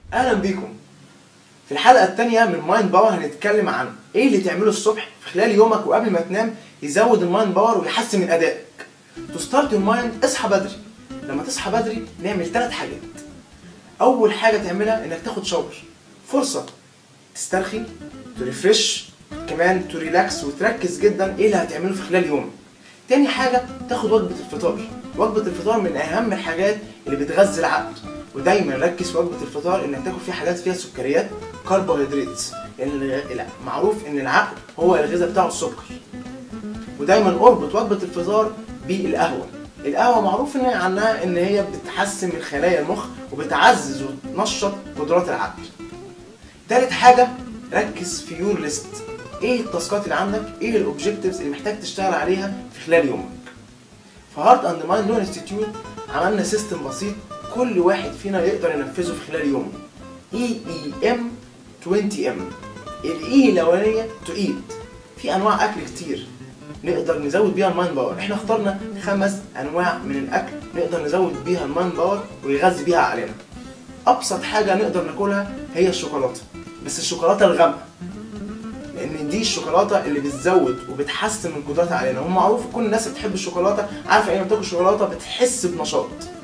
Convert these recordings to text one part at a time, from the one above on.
اهلا بيكم في الحلقه الثانيه من مايند باور هنتكلم عن ايه اللي تعمله الصبح في خلال يومك وقبل ما تنام يزود المايند باور ويحسن من ادائك تو ستارت يور مايند اصحى بدري لما تصحى بدري نعمل ثلاث حاجات اول حاجه تعملها انك تاخد شاور فرصه تسترخي تريفرش كمان تريلاكس وتركز جدا ايه اللي هتعمله في خلال يومك تاني حاجة تاخد وجبة الفطار وجبة الفطار من أهم الحاجات اللي بتغذي العقل ودايما ركز في وجبة الفطار إنك تاكل فيها حاجات فيها سكريات كربوهيدرات لأن معروف إن العقل هو الغذاء بتاعه السكر ودايما اربط وجبة الفطار بالقهوة القهوة معروف إن عنها إن هي بتحسن من خلايا المخ وبتعزز وتنشط قدرات العقل تالت حاجة ركز في يور ليست ايه التاسكات اللي عندك ايه الاوبجكتيفز اللي محتاج تشتغل عليها في خلال يومك في هارت اند مايند لو انستيتيوت عملنا سيستم بسيط كل واحد فينا يقدر ينفذه في خلال يومه اي اي ام 20 ام الاي الاولانيه تو ايت في انواع اكل كتير نقدر نزود بيها المايند باور احنا اخترنا خمس انواع من الاكل نقدر نزود بيها المايند باور ويغذي بيها عقلنا ابسط حاجه نقدر ناكلها هي الشوكولاته بس الشوكولاته الغامقه لان دي الشوكولاته اللي بتزود وبتحسن من قدرات علينا هم معروف كل الناس اللي بتحب الشوكولاته عارفه ايه بتاكل شوكولاته بتحس بنشاط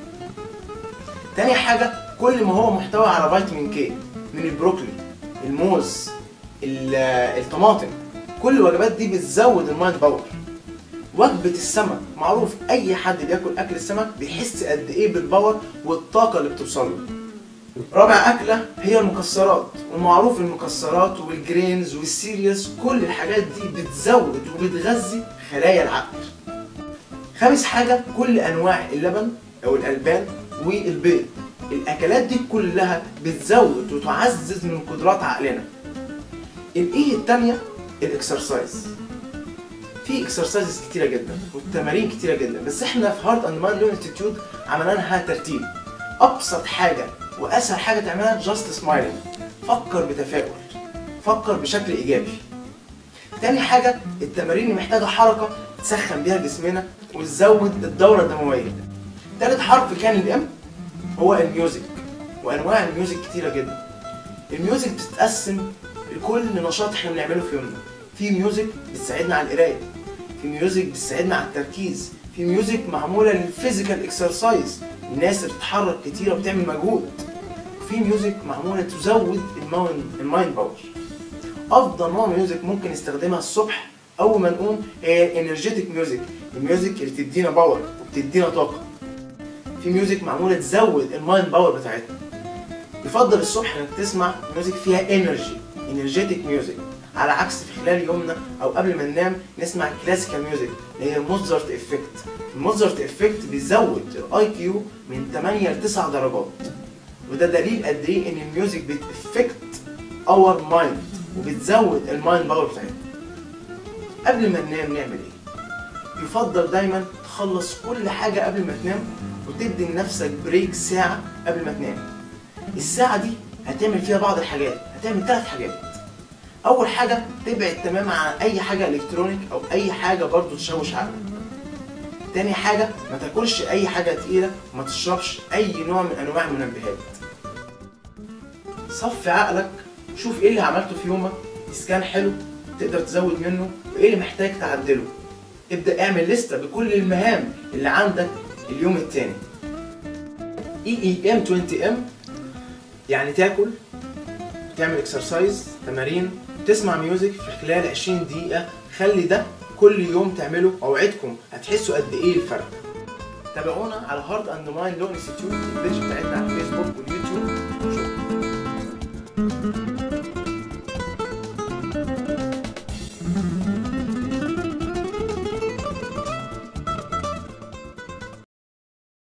تاني حاجه كل ما هو محتوى على فيتامين كي من البروكلي الموز الطماطم كل الوجبات دي بتزود المايند باور وجبة السمك معروف أي حد بياكل أكل السمك بيحس قد إيه بالباور والطاقة اللي بتوصل له رابع أكلة هي المكسرات ومعروف المكسرات والجرينز والسيريالز كل الحاجات دي بتزود وبتغذي خلايا العقل خامس حاجة كل أنواع اللبن أو الألبان والبيض الأكلات دي كلها بتزود وتعزز من قدرات عقلنا الإيه التانية الإكسرسايز في اكسرسايزز كتيرة جدا والتمارين كتيرة جدا بس احنا في هارت اند مايند لو انستيتيوت عملنا لها ترتيب ابسط حاجة واسهل حاجه تعملها جاست سمايلينج فكر بتفاؤل فكر بشكل ايجابي تاني حاجه التمارين اللي محتاجه حركه تسخن بيها جسمنا وتزود الدوره الدمويه تالت حرف كان الام هو الميوزك وانواع الميوزك كتيره جدا الميوزك بتتقسم لكل نشاط احنا بنعمله في يومنا في ميوزك بتساعدنا على القرايه في ميوزك بتساعدنا على التركيز في ميوزك معموله للفيزيكال اكسرسايز الناس اللي بتتحرك كتير وبتعمل مجهود في ميوزك معموله تزود المايند باور افضل نوع ميوزك ممكن نستخدمها الصبح اول ما نقوم هي انرجيتك ميوزك الميوزك اللي تدينا باور وبتدينا طاقه في ميوزك معموله تزود المايند باور بتاعتنا يفضل الصبح انك تسمع ميوزك فيها انرجي انرجيتك ميوزك على عكس في خلال يومنا او قبل ما ننام نسمع كلاسيكال ميوزك اللي هي الموزارت افكت الموزارت افكت بيزود الاي كيو من 8 ل 9 درجات وده دليل قد ايه ان الميوزك بتافكت اور مايند وبتزود المايند باور بتاعتنا قبل ما ننام نعمل ايه يفضل دايما تخلص كل حاجه قبل ما تنام وتدي لنفسك بريك ساعه قبل ما تنام الساعه دي هتعمل فيها بعض الحاجات هتعمل ثلاث حاجات اول حاجه تبعد تماما عن اي حاجه الكترونيك او اي حاجه برضو تشوش عقلك تاني حاجه ما تاكلش اي حاجه تقيله وما تشربش اي نوع من انواع المنبهات صفي عقلك شوف ايه اللي عملته في يومك اسكان حلو تقدر تزود منه وايه اللي محتاج تعدله ابدا اعمل لستة بكل المهام اللي عندك اليوم التاني اي اي ام 20 ام يعني تاكل تعمل اكسرسايز تمارين تسمع ميوزك في خلال 20 دقيقة خلي ده كل يوم تعمله اوعدكم هتحسوا قد ايه الفرق تابعونا على هارت اند مايند لو انستيتيوت البيج بتاعتنا على الفيسبوك واليوتيوب شكرا